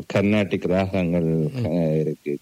கர்நாடிக் ராகங்கள் அஹ், இருக்கு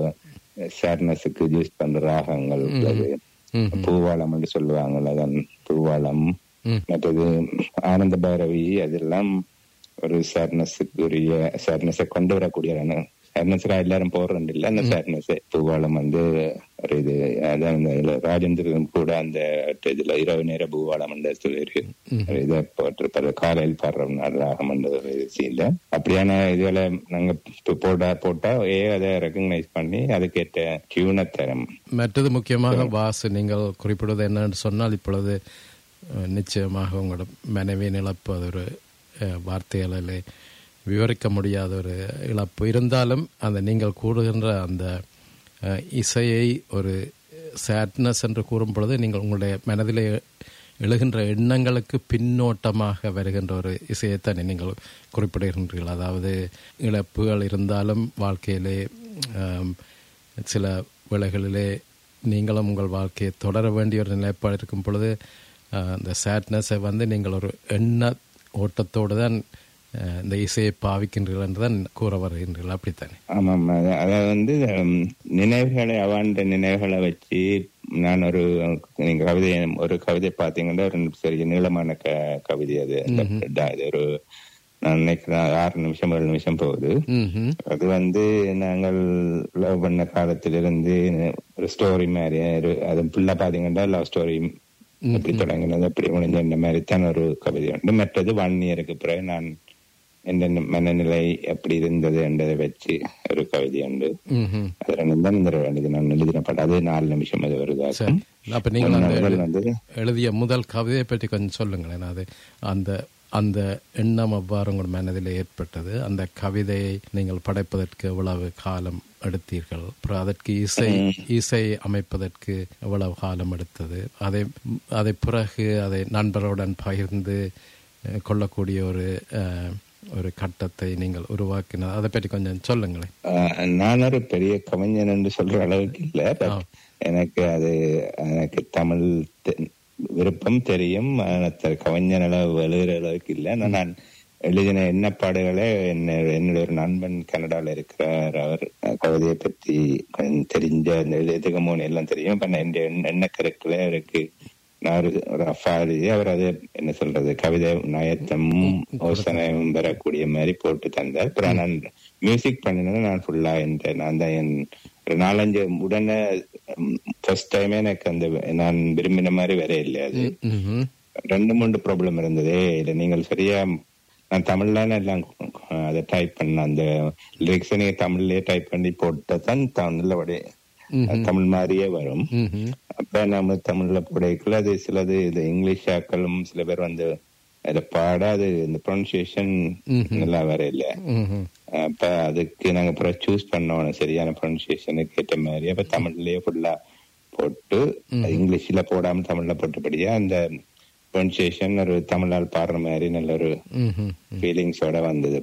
ஷார்னஸுக்கு யூஸ் பண்ற ராகங்கள் அது ம், பூவாளம் என்று சொல்லுவாங்கல்ல அதான் பூவாளம் ம். மற்றது ஆனந்த பைரவி அதெல்லாம் ஒரு ஷார்னஸுக்குரிய ஷார்னஸை கொண்டு வரக்கூடிய ஷார்னஸ் எல்லாரும் போடுறது இல்ல அந்த ஷார்னஸ் பூவாளம் வந்து ஒரு இது அதான் இந்த இதுல ராஜேந்திரன் கூட அந்த இதுல இரவு நேர பூவாளம் என்ற சொல்லியிருக்கு ஒரு இதை போட்டிருப்பாரு காலையில் பாடுற ராகம் என்ற ஒரு சீன்ல அப்படியான இதுகளை நாங்க இப்ப போட்டா போட்டா ஏ அதை ரெக்கக்னைஸ் பண்ணி அதுக்கேற்ற டியூனை தரும் மற்றது முக்கியமாக வாசு நீங்கள் குறிப்பிடுவது என்னன்னு சொன்னால் இப்பொழுது அஹ், நிச்சயமாக உங்களோட மனைவியின் இழப்பு அது ஒரு அஹ், வார்த்தைகளிலே விவரிக்க முடியாத ஒரு இழப்பு இருந்தாலும் அந்த நீங்கள் கூறுகின்ற அந்த அஹ், இசையை ஒரு சேட்னஸ் என்று கூறும் பொழுது நீங்கள் உங்களுடைய மனதிலே எழுகின்ற எண்ணங்களுக்கு பின்னோட்டமாக வருகின்ற ஒரு இசையைத்தான் நீங்கள் குறிப்பிடுகின்றீர்கள் அதாவது இழப்புகள் இருந்தாலும் வாழ்க்கையிலே ஆம், சில வேளைகளிலே நீங்களும் உங்கள் வாழ்க்கையை தொடர வேண்டிய ஒரு நிலைப்பாடு இருக்கும் பொழுது ஆஹ், இந்த சேட்னஸை வந்து நீங்கள் ஒரு எண்ண ஓட்டத்தோடு தான் ஆஹ், இந்த இசையை பாவிக்கின்றீர்கள் என்று தான் கூற வருகின்றீர்கள் அப்படித்தானே ஆமாம் அத- அத வந்து ஹம், நினைவுகளை அவாண்ட நினைவுகளை வச்சு நான் ஒரு நீங்க கவிதை ஒரு கவிதை பாத்தீங்கன்னா ஒரு சரி நீளமான க கவிதை அது அந்த ட- இது ஒரு நான் நினைக்கிறேன் ஆறு நிமிஷம் ஏழு நிமிஷம் போகுது ம்ஹும். அது வந்து நாங்கள் லவ் பண்ண காலத்திலிருந்து ஒரு ஸ்டோரி மாதிரி ஒரு- அது ஃபுல்லா பாத்தீங்கன்னா லவ் ஸ்டோரி எப்படி தொடங்கினது எப்படி முடிஞ்ச இந்த மாதிரி தான் ஒரு கவிதை உண்டு மற்றது ஒன் இயருக்கு பிறகு நான் எந்த மனநிலை எப்படி இருந்தது என்றதை வச்சு ஒரு கவிதை உண்டு ம்ஹும். அது ரெண்டு தான் இந்த ரெண்டு நான் எழுதின படம் அது நாலு நிமிஷம் அது வருதா சரி அப்ப நீங்கள் அந்த முதல் எழு- வந்து எழுதிய முதல் கவிதையை பற்றி கொஞ்சம் சொல்லுங்களேன் அது அந்த அந்த எண்ணம் அவ்வாறு உங்கள் மனதில் ஏற்பட்டது அந்த கவிதையை நீங்கள் படைப்பதற்கு எவ்வளவு காலம் எடுத்தீர்கள் அப்புறம் அதற்கு இசை இசை அமைப்பதற்கு எவ்வளவு காலம் எடுத்தது அதை அதை பிறகு அதை நண்பருடன் பகிர்ந்து அஹ், கொள்ளக்கூடிய ஒரு அஹ், ஒரு கட்டத்தை நீங்கள் உருவாக்கின அதை பற்றி கொஞ்சம் சொல்லுங்களேன் ஆஹ், நான் ஒரு பெரிய கவிஞன் என்று சொல்ற அளவுக்கு இல்ல but எனக்கு அது எனக்கு தமிழ் தெ- விருப்பம் தெரியும் ஆனா த- கவிஞன் அளவு எழுதுற அளவுக்கு இல்ல ஆனா நான் எழுதின எண்ணப்பாடுகளே என்ன என்னுடைய ஒரு நண்பன் கனடால இருக்கிறார் அவர் அஹ், கவிதையை பத்தி கொஞ்சம் தெரிஞ்ச அந்த எதுகமோன் எல்லாம் தெரியும் இப்ப நான் என் எண்ணக்கருக்களே அவருக்கு நான் ஒரு ஒரு அப்பா எழுதி அவர் அது என்ன சொல்றது கவிதை நயத்தமும் யோசனையும் பெறக்கூடிய மாதிரி போட்டு தந்தார் அப்புறம் நான் மியூசிக் பண்ணினது நான் ஃபுல்லா என்ற நான் தான் என் ஒரு நாலஞ்சு உடனே ஃபர்ஸ்ட் டைமே எனக்கு அந்த நான் விரும்பின மாதிரி வேற இல்லை அது ம்ஹும். ரெண்டு மூணு ப்ராப்ளம் இருந்ததே இல்ல நீங்கள் சரியா நான் தமிழ்ல எல்லாம் அதை டைப் பண்ண அந்த லிரிக்ஸ் நீங்க தமிழ்லயே டைப் பண்ணி போட்டா தான் நல்லபடி தமிழ் மாதிரியே வரும் ம்ஹும். அப்ப நம்ம தமிழ்ல போடைக்குள்ள அது சிலது இது இங்கிலீஷ் ஆக்களும் சில பேர் வந்து அதை பாட அது இந்த ப்ரொனன்சியேஷன் நல்லா வர இல்ல ம்ஹும். அப்ப அதுக்கு நாங்க அப்புறம் சூஸ் பண்ணோம் சரியான ப்ரொனன்சியேஷனுக்கு ஏற்ற மாதிரி அப்ப தமிழ்லயே ஃபுல்லா போட்டு அது இங்கிலீஷ்ல போடாம தமிழ்ல போட்டபடியா அந்த ப்ரொனன்சியேஷன் ஒரு தமிழால் பாடுற மாதிரி நல்ல ஒரு ம்ஹும். ஃபீலிங்ஸோட வந்தது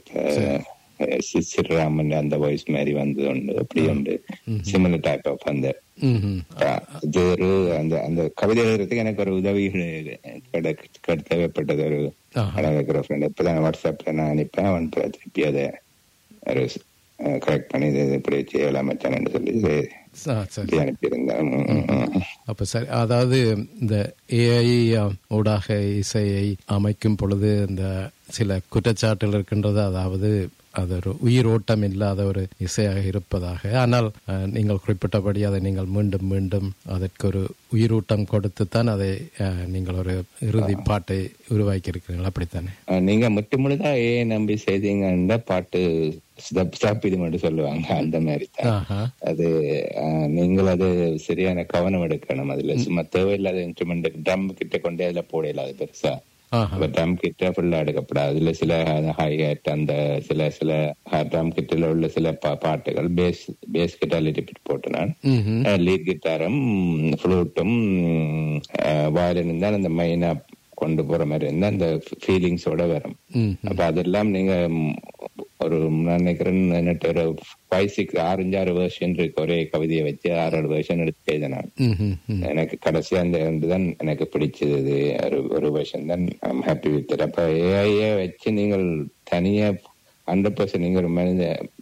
இப்ப சிறுராமன் அந்த வாய்ஸ் மாதிரி வந்தது உண்டு அப்படி உண்டு சிமிலர் டைப் ஆஃப் அந்த ம்ஹும். அது ஒரு அந்த அந்த கவிதை எழுதுறதுக்கு எனக்கு ஒரு உதவி கிடை- கிடை- தேவைப்பட்டது ஒரு ஆஹா. அழகிற ஃப்ரெண்ட் இப்பதான் வாட்ஸ்அப்ல நான் அனுப்பேன் அவன் இப்ப திருப்பி அதை ஒரு கரெக்ட் பண்ணி இது இப்படி செய்யலாம் மச்சான்னு சொல்லி இது ஆ, சரி இப்படி அனுப்பியிருந்தேன் ம், ம், ம். அப்ப சரி அதாவது இந்த ஏஐ ஊடாக இசையை அமைக்கும் பொழுது இந்த சில குற்றச்சாட்டுகள் இருக்கின்றது அதாவது அது ஒரு உயிரோட்டம் இல்லாத ஒரு இசையாக இருப்பதாக ஆனால் அஹ், நீங்கள் குறிப்பிட்டபடி அதை நீங்கள் மீண்டும் மீண்டும் அதற்கு ஒரு உயிரூட்டம் கொடுத்துத்தான் அதை அஹ், நீங்கள் ஒரு இறுதி பாட்டை உருவாக்கி இருக்கிறீர்கள் அப்படித்தானே அஹ் நீங்க முட்டு முழுதா ஏ நம்பி செய்தீங்கன்னா பாட்டு ஸ்டப் ஸ்டாப் இது மட்டும் சொல்லுவாங்க அந்த மாதிரி தான் ஆஹா அது அஹ், நீங்கள் அது சரியான கவனம் எடுக்கணும் அதுல சும்மா தேவையில்லாத இன்ஸ்ட்ருமெண்ட் ட்ரம் கிட்ட கொண்டே அதுல போடல அது பெருசா ஆஹா ட்ரம் கிட்ட ஃபுல்லா எடுக்கப்படாது அதுல சில ஹை ஹேட் அந்த சில சில ட்ரம் கிட்ட உள்ள சில பா- பாட்டுகள் பேஸ் பேஸ் கிட்டார் லிட்டிபிட் போட்டு நான் ம்ஹும். லீட் கிட்டாரும் ஃப்ளூட்டும் வயலினும் தான் அந்த மெயினா கொண்டு போற மாதிரி இருந்தா அந்த ஃபீலிங்ஸோட வரும் ம் அப்ப அதெல்லாம் நீங்க ம், ஒரு நான் நினைக்கிறேன் என்னட்டு ஒரு ஃபைவ் சிக்ஸ் ஆறஞ்சு வேர்ஷன் இருக்கு ஒரே கவிதையை வச்சு ஆறு ஏழு வேர்ஷன் எடுத்து எழுதினேன் ம்ஹும். ம். எனக்கு கடைசியா அந்த ரெண்டு தான் எனக்கு பிடிச்சது இது. ஒரு ஒரு வருஷம் தான் ஐம் ஹாப்பி வித் அப்ப ஏஐய வச்சு நீங்கள் தனியா ஹண்ட்ரட் பர்சன்ட் நீங்க ஒரு மனித